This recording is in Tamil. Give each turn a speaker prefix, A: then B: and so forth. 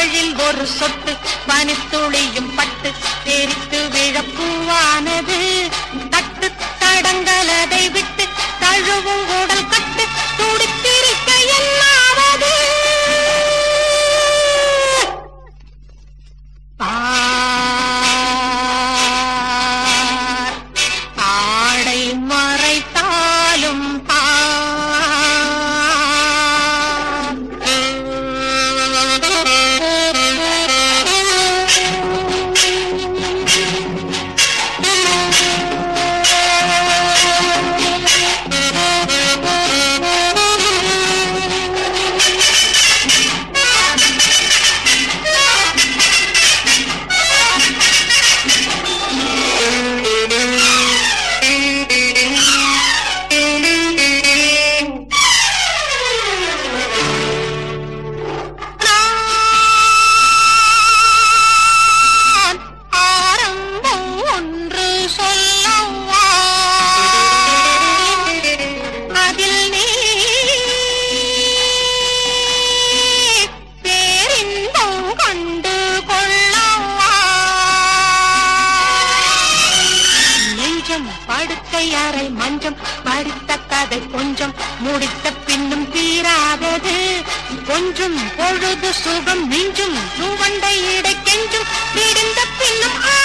A: இதழில் ஒரு சொட்டு பனித்துளியும் பட்டு தெரித்து விழப்பூவானது தட்டு தடங்களதை விட்டு தழுவும் உடல் கட்டு துடித்திருக்க என்னாவது பார் ஆடை மறைத்தாலும் நான் ஆரம்பம் ஒன்று சொல்லவா அதில் நீ பேரின்பம் கண்டு கொள்ளவா நெஞ்சம் படுக்கை அறை மஞ்சம் படித்த கதை கொஞ்சம் முடித்த பின்னும் தீராதது கொஞ்சம் பொழுது சுகம் மிஞ்சும் நுவண்டை இடை கெஞ்சும் விடிந்த பின்னும்